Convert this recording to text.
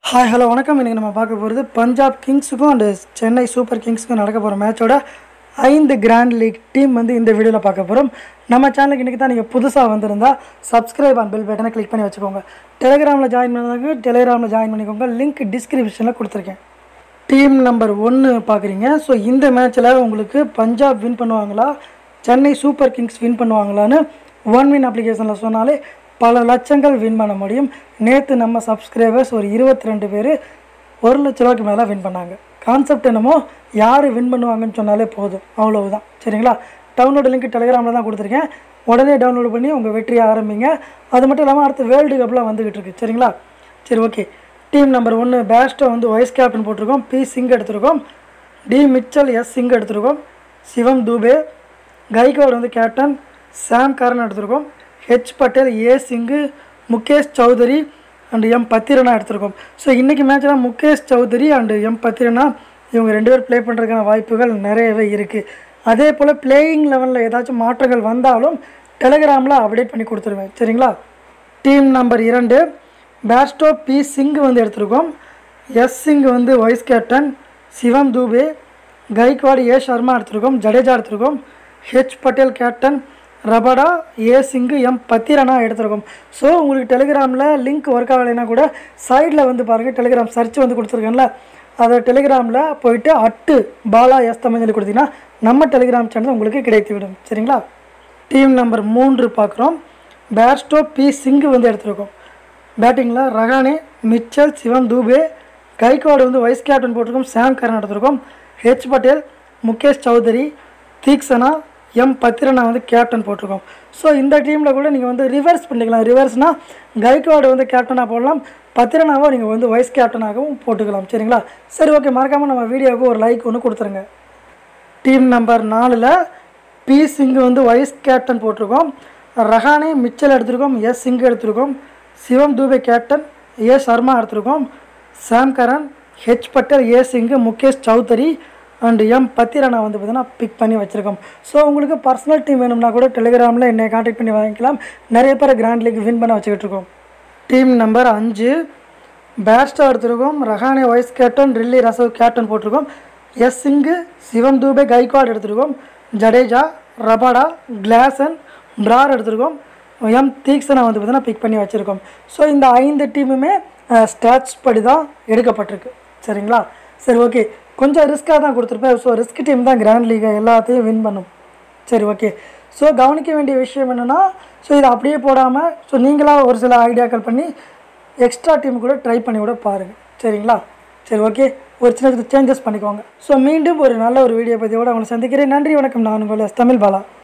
hi hello வணக்கம் இன்றைக்கி நம்ம பார்க்க போகிறது பஞ்சாப் கிங்ஸுக்கும் அண்டு சென்னை சூப்பர் கிங்ஸுக்கும் நடக்க போகிற மேட்சோட ஐந்து கிராண்ட் லீக் டீம் வந்து இந்த வீடியோவில் பார்க்க போகிறோம் நம்ம சேனலுக்கு இன்றைக்கி தான் நீங்கள் புதுசாக வந்திருந்தா சப்ஸ்கிரைப் அண்ட் பெல் பட்டனை கிளிக் பண்ணி வச்சுக்கோங்க டெலிகிராமில் ஜாயின் பண்ணதுக்கு டெலிகிராமில் ஜாயின் பண்ணிக்கோங்க லிங்க் டிஸ்கிரிப்ஷனில் கொடுத்துருக்கேன் டீம் நம்பர் ஒன்று பார்க்குறீங்க ஸோ இந்த மேட்ச்சில் உங்களுக்கு பஞ்சாப் வின் பண்ணுவாங்களா சென்னை சூப்பர் கிங்ஸ் வின் பண்ணுவாங்களான்னு ஒன் வின் அப்ளிகேஷனில் சொன்னாலே பல லட்சங்கள் வின் பண்ண முடியும் நேற்று நம்ம சப்ஸ்கிரைபர்ஸ் ஒரு இருபத்தி ரெண்டு பேர் ஒரு லட்ச ரூபாய்க்கு மேலே வின் பண்ணாங்க கான்செப்ட் என்னமோ யார் வின் பண்ணுவாங்கன்னு சொன்னாலே போதும் அவ்வளவுதான் சரிங்களா டவுன்லோடு லிங்க் டெலிகிராமில் தான் கொடுத்துருக்கேன் உடனே டவுன்லோட் பண்ணி உங்கள் வெற்றியை ஆரம்பிங்க அது மட்டும் இல்லாமல் அடுத்து வேர்ல்டு கப்லாம் வந்துக்கிட்டு இருக்கு சரிங்களா சரி ஓகே டீம் நம்பர் ஒன்று பேஸ்ட்டை வந்து வைஸ் கேப்டன் போட்டிருக்கோம் பி சிங் எடுத்திருக்கோம் டி மிச்சல் எஸ் சிங் எடுத்திருக்கோம் சிவம் தூபே கைக்வாட் வந்து கேப்டன் சாம் கரன் எடுத்திருக்கோம் H Patel A Singh Mukesh Choudhary and M Pathirana எடுத்திருக்கோம் ஸோ இன்றைக்கி மேட்ச்சில் முகேஷ் சௌதரி அண்டு எம் பத்திரனா இவங்க ரெண்டு பேர் ப்ளே பண்ணுறதுக்கான வாய்ப்புகள் நிறையவே இருக்குது அதே போல் பிளேயிங் லெவலில் ஏதாச்சும் மாற்றங்கள் வந்தாலும் டெலிகிராமில் அப்டேட் பண்ணி கொடுத்துருவேன் சரிங்களா டீம் நம்பர் இரண்டு பேஸ்டோ பி சிங் வந்து எடுத்திருக்கோம் எஸ் சிங் வந்து vice captain Shivam Dube Gaikwad A Sharma எடுத்திருக்கோம் ஜடேஜா எடுத்திருக்கோம் H Patel captain Rabada A Singh M Pathirana எடுத்திருக்கோம் ஸோ உங்களுக்கு டெலிகிராமில் லிங்க் ஒர்க் ஆகலைன்னா கூட சைடில் வந்து பாருங்கள் டெலிகிராம் சர்ச் வந்து கொடுத்துருக்கேன்ல அதை டெலிகிராமில் போயிட்டு அட்டு பாலா எஸ் தமிழ் சொல்லி கொடுத்தீங்கன்னா நம்ம டெலிகிராம் சேனல் உங்களுக்கு கிடைத்துவிடும் சரிங்களா டீம் நம்பர் மூன்று பார்க்குறோம் பேர்ஸ்டோ பி சிங்கு வந்து எடுத்திருக்கோம் பேட்டிங்கில் ரகானே மிச்சல் சிவம் தூபே கைக்வாடு வந்து வைஸ் கேப்டன் போட்டிருக்கோம் சாம் கரன் எடுத்திருக்கோம் ஹெச் பட்டேல் முகேஷ் சௌதரி தீக்ஷனா எம் பத்திரனா வந்து கேப்டன் போட்டிருக்கோம் ஸோ இந்த டீமில் கூட நீங்கள் வந்து ரிவர்ஸ் பண்ணிக்கலாம் ரிவர்ஸ்னால் கைக்வாடு வந்து கேப்டனாக போடலாம் பத்திரனாவோ நீங்கள் வந்து வைஸ் கேப்டனாகவும் போட்டுக்கலாம் சரிங்களா சரி ஓகே மறக்காமல் நம்ம வீடியோவுக்கு ஒரு லைக் ஒன்று கொடுத்துருங்க டீம் நம்பர் நாலில் பி சிங்கு வந்து வைஸ் கேப்டன் போட்டிருக்கோம் ரஹானே மிச்சல் எடுத்திருக்கோம் எஸ் சிங் எடுத்திருக்கோம் சிவம் தூபே கேப்டன் ஏ சர்மா எடுத்திருக்கோம் Sam Curran H Patel A Singh Mukesh Choudhary and M Pathirana வந்து பார்த்தீங்கன்னா பிக் பண்ணி வச்சுருக்கோம் ஸோ உங்களுக்கு பர்சனல் டீம் வேணும்னா கூட டெலிகிராமில் என்னை காண்டாக்ட் பண்ணி வாங்கிக்கலாம் நிறைய பேர் கிராண்ட் லீக் வின் பண்ண வச்சுக்கிட்டு இருக்கோம் டீம் நம்பர் அஞ்சு பேர்ஸ்டா எடுத்திருக்கோம் Rahane vice captain Rilee Rossouw captain போட்டிருக்கோம் எஸ் சிங்கு சிவம் தூபே கைக்வாட் எடுத்திருக்கோம் ஜடேஜா ரபாடா கிளாசன் பிரார் எடுத்திருக்கோம் எம் தீக்ஷனா வந்து பார்த்தீங்கன்னா பிக் பண்ணி வச்சுருக்கோம் ஸோ இந்த ஐந்து டீமுமே ஸ்டாட்ஸ் படி தான் எடுக்கப்பட்டிருக்கு சரிங்களா சரி ஓகே கொஞ்சம் ரிஸ்க்காக தான் கொடுத்துருப்பேன் ஸோ ரிஸ்க் டீம் தான் கிராண்ட் லீகை எல்லாத்தையும் வின் பண்ணும் சரி ஓகே ஸோ கவனிக்க வேண்டிய விஷயம் என்னென்னா ஸோ இதை அப்படியே போடாமல் ஸோ நீங்களாக ஒரு சில ஐடியாக்கள் பண்ணி எக்ஸ்ட்ரா டீம் கூட ட்ரை பண்ணி கூட பாருங்கள் சரிங்களா சரி ஓகே ஒரு சின்ன சின்ன சேஞ்சஸ் பண்ணிக்கோங்க ஸோ மீண்டும் ஒரு நல்ல ஒரு வீடியோ பதிவோடு அவங்களை சந்திக்கிறேன் நன்றி வணக்கம் நான் உங்கள் எஸ் தமிழ் பாலா